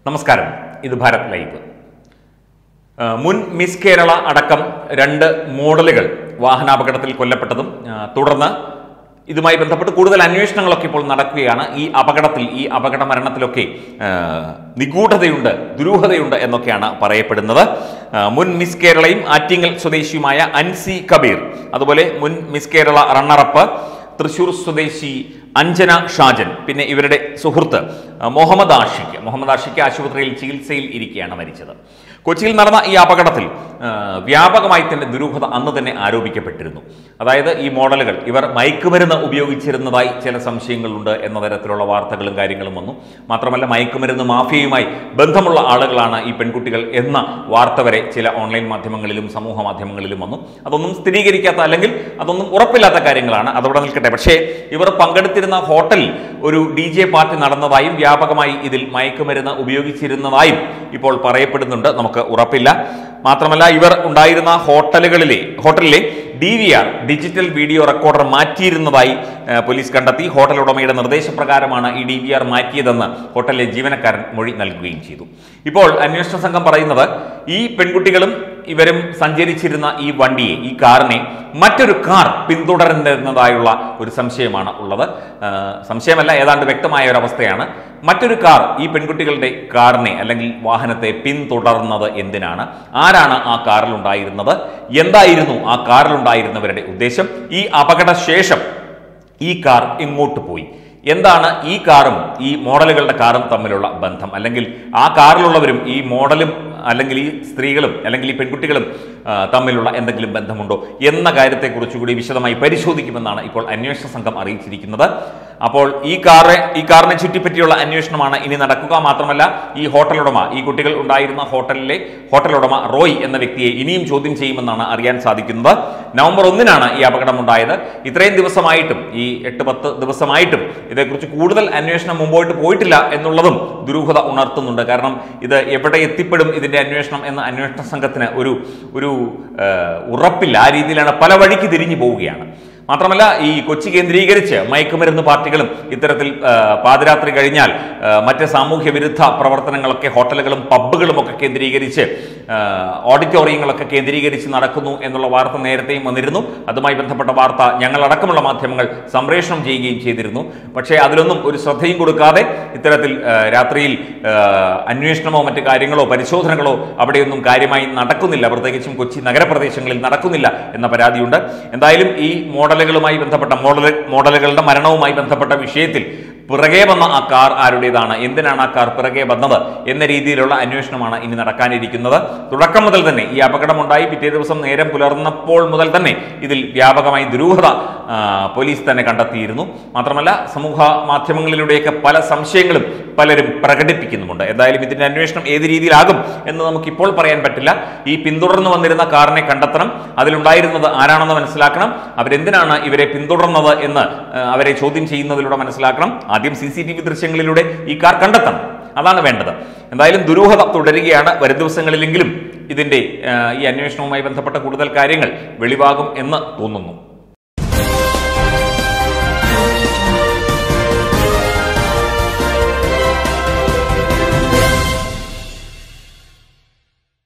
നമസ്കാരം ഇത് ഭാരത് ലൈവ് ആ, മുൻ മിസ് കേരള അടക്കം രണ്ട് മോഡലുകൾ വാഹനാപകടത്തിൽ കൊല്ലപ്പെട്ടതും ആ, തുടർന്ന് ഇതുമായി ബന്ധപ്പെട്ട് കൂടുതൽ അന്വേഷണങ്ങളൊക്കെ ഇപ്പോൾ നടക്കുകയാണ് ഈ അപകടത്തിൽ ഈ അപകട മരണത്തിലൊക്കെ ആ, നിഗൂഢതയുണ്ട് ദുരൂഹതയുണ്ട് എന്നൊക്കെയാണ് പറയപ്പെടുന്നത് ആ, മുൻ മിസ് കേരളയും ആറ്റിങ്ങൽ സ്വദേശിയുമായ അൻസി കബീർ അതുപോലെ മുൻ മിസ് കേരള റണ്ണറപ്പ് തൃശൂർ സ്വദേശി അഞ്ജന ഷാജൻ പിന്നെ ഇവരുടെ സുഹൃത്ത് ആ, മുഹമ്മദ് ആഷിഖ് മുഹമ്മദ് ആഷിഖ് ആശുപത്രിയിൽ ചികിത്സയിൽ ഇരിക്കെയാണ് മരിച്ചത് കൊച്ചിയിൽ നടന്ന ഈ അപകടത്തിൽ ആ, വ്യാപകമായി തന്നെ ദുരൂഹത അന്ന് തന്നെ ആരോപിക്കപ്പെട്ടിരുന്നു അതായത് ഈ മോഡലുകൾ ഇവർ മയക്കുമരുന്ന് ഉപയോഗിച്ചിരുന്നതായി ചില സംശയങ്ങളുണ്ട് എന്ന തരത്തിലുള്ള വാർത്തകളും കാര്യങ്ങളും വന്നു മാത്രമല്ല മയക്കുമരുന്ന് മാഫിയയുമായി ബന്ധമുള്ള ആളുകളാണ് ഈ പെൺകുട്ടികൾ എന്ന വാർത്ത വരെ ചില ഓൺലൈൻ മാധ്യമങ്ങളിലും സമൂഹ മാധ്യമങ്ങളിലും വന്നു അതൊന്നും സ്ഥിരീകരിക്കാത്ത അല്ലെങ്കിൽ അതൊന്നും ഉറപ്പില്ലാത്ത കാര്യങ്ങളാണ് അതവിടെ നിൽക്കട്ടെ പക്ഷേ ഇവർ പങ്കെടുത്തിരുന്ന ഹോട്ടലിൽ ഒരു ഡി ജെ പാർട്ടി നടന്നതായും വ്യാപകമായി ഇതിൽ മയക്കുമരുന്ന് ഉപയോഗിച്ചിരുന്നതായും ഇപ്പോൾ പറയപ്പെടുന്നുണ്ട് നമുക്ക് ഉറപ്പില്ല മാത്രമല്ല ഇവർ ഉണ്ടായിരുന്ന ഹോട്ടലുകളിലെ ഹോട്ടലിലെ D V R digital video recorder മാറ്റിയിരുന്നതായി ആ, പോലീസ് കണ്ടെത്തി ഹോട്ടൽ ഉടമയുടെ നിർദ്ദേശപ്രകാരമാണ് ഈ ഡി വി ആർ മാറ്റിയതെന്ന് ഹോട്ടലിലെ ജീവനക്കാരൻ മൊഴി നൽകുകയും ചെയ്തു ഇപ്പോൾ അന്വേഷണ സംഘം പറയുന്നത് ഈ പെൺകുട്ടികളും ഇവരും സഞ്ചരിച്ചിരുന്ന ഈ വണ്ടിയെ ഈ കാറിനെ മറ്റൊരു കാർ പിന്തുടരുന്നതായുള്ള ഒരു സംശയമാണ് ഉള്ളത് ആ, സംശയമല്ല ഏതാണ്ട് വ്യക്തമായ ഒരു അവസ്ഥയാണ് മറ്റൊരു കാർ ഈ പെൺകുട്ടികളുടെ കാറിനെ അല്ലെങ്കിൽ വാഹനത്തെ പിന്തുടർന്നത് എന്തിനാണ് ആരാണ് ആ കാറിൽ ഉണ്ടായിരുന്നത് എന്തായിരുന്നു ആ കാറിലുണ്ടായിരുന്നവരുടെ ഉദ്ദേശം ഈ അപകടശേഷം ഈ കാർ എങ്ങോട്ട് പോയി എന്താണ് ഈ കാറും ഈ മോഡലുകളുടെ കാറും തമ്മിലുള്ള ബന്ധം അല്ലെങ്കിൽ ആ കാറിലുള്ളവരും ഈ മോഡലും അല്ലെങ്കിൽ ഈ സ്ത്രീകളും അല്ലെങ്കിൽ ഈ പെൺകുട്ടികളും ആ, തമ്മിലുള്ള എന്തെങ്കിലും ബന്ധമുണ്ടോ എന്ന കാര്യത്തെക്കുറിച്ചുകൂടി വിശദമായി പരിശോധിക്കുമെന്നാണ് ഇപ്പോൾ അന്വേഷണ സംഘം അറിയിച്ചിരിക്കുന്നത് അപ്പോൾ ഈ കാറ് ഈ കാറിനെ ചുറ്റിപ്പറ്റിയുള്ള അന്വേഷണമാണ് ഇനി നടക്കുക മാത്രമല്ല ഈ ഹോട്ടൽ ഉടമ ഈ കുട്ടികൾ ഉണ്ടായിരുന്ന ഹോട്ടലിലെ ഹോട്ടൽ ഉടമ റോയ് എന്ന വ്യക്തിയെ ഇനിയും ചോദ്യം ചെയ്യുമെന്നാണ് അറിയാൻ സാധിക്കുന്നത് നവംബർ ഒന്നിനാണ് ഈ അപകടം ഉണ്ടായത് ഇത്രയും ദിവസമായിട്ടും ഈ എട്ട് പത്ത് ദിവസമായിട്ടും ഇതേക്കുറിച്ച് കൂടുതൽ അന്വേഷണം മുമ്പോട്ട് പോയിട്ടില്ല എന്നുള്ളതും ദുരൂഹത ഉണർത്തുന്നുണ്ട് കാരണം ഇത് എവിടെ എത്തിപ്പെടും ഇതിന്റെ അന്വേഷണം എന്ന അന്വേഷണ സംഘത്തിന് ഒരു ഒരു ആ, ഉറപ്പില്ല ആ രീതിയിലാണ് പല വഴിക്ക് തിരിഞ്ഞു പോവുകയാണ് മാത്രമല്ല ഈ കൊച്ചി കേന്ദ്രീകരിച്ച് മയക്കുമരുന്ന് പാർട്ടികളും ഇത്തരത്തിൽ ആ, പാതിരാത്രി കഴിഞ്ഞാൽ ആ, മറ്റ് സാമൂഹ്യ വിരുദ്ധ പ്രവർത്തനങ്ങളൊക്കെ ഹോട്ടലുകളും പബ്ബുകളും ഒക്കെ കേന്ദ്രീകരിച്ച് ആ, ഓഡിറ്റോറിയങ്ങളൊക്കെ കേന്ദ്രീകരിച്ച് നടക്കുന്നു എന്നുള്ള വാർത്ത നേരത്തെയും വന്നിരുന്നു അതുമായി ബന്ധപ്പെട്ട വാർത്ത ഞങ്ങളടക്കമുള്ള മാധ്യമങ്ങൾ സംപ്രേഷണം ചെയ്യുകയും ചെയ്തിരുന്നു പക്ഷേ അതിലൊന്നും ഒരു ശ്രദ്ധയും കൊടുക്കാതെ ഇത്തരത്തിൽ ആ, രാത്രിയിൽ ആ, അന്വേഷണമോ മറ്റു കാര്യങ്ങളോ പരിശോധനകളോ അവിടെയൊന്നും കാര്യമായി നടക്കുന്നില്ല പ്രത്യേകിച്ചും കൊച്ചി നഗരപ്രദേശങ്ങളിൽ നടക്കുന്നില്ല എന്ന പരാതിയുണ്ട് എന്തായാലും ഈ മോഡലുകളുമായി ബന്ധപ്പെട്ട മോഡൽ മോഡലുകളുടെ മരണവുമായി ബന്ധപ്പെട്ട വിഷയത്തിൽ പിറകെ വന്ന ആ കാർ ആരുടേതാണ് എന്തിനാണ് ആ കാർ പിറകെ വന്നത് എന്ന രീതിയിലുള്ള അന്വേഷണമാണ് ഇനി നടക്കാനിരിക്കുന്നത് തുടക്കം മുതൽ തന്നെ ഈ അപകടമുണ്ടായി പിറ്റേ ദിവസം നേരം പുലർന്നപ്പോൾ മുതൽ തന്നെ ഇതിൽ വ്യാപകമായി ദുരൂഹത ആ, പോലീസ് തന്നെ കണ്ടെത്തിയിരുന്നു മാത്രമല്ല സമൂഹ മാധ്യമങ്ങളിലൂടെയൊക്കെ പല സംശയങ്ങളും പലരും പ്രകടിപ്പിക്കുന്നുമുണ്ട് എന്തായാലും ഇതിന്റെ അന്വേഷണം ഏത് രീതിയിലാകും എന്ന് നമുക്ക് ഇപ്പോൾ പറയാൻ പറ്റില്ല ഈ പിന്തുടർന്നു വന്നിരുന്ന കാറിനെ കണ്ടെത്തണം അതിലുണ്ടായിരുന്നത് ആരാണെന്ന് മനസ്സിലാക്കണം അവരെന്തിനാണ് ഇവരെ പിന്തുടർന്നത് എന്ന് ആ, അവരെ ചോദ്യം ചെയ്യുന്നതിലൂടെ മനസ്സിലാക്കണം ആദ്യം സി സി ടി വി ദൃശ്യങ്ങളിലൂടെ ഈ കാർ കണ്ടെത്തണം അതാണ് വേണ്ടത് എന്തായാലും ദുരൂഹത തുടരുകയാണ് വരും ദിവസങ്ങളിലെങ്കിലും ഇതിന്റെ ആ, ഈ അന്വേഷണവുമായി ബന്ധപ്പെട്ട കൂടുതൽ കാര്യങ്ങൾ വെളിവാകും എന്ന് തോന്നുന്നു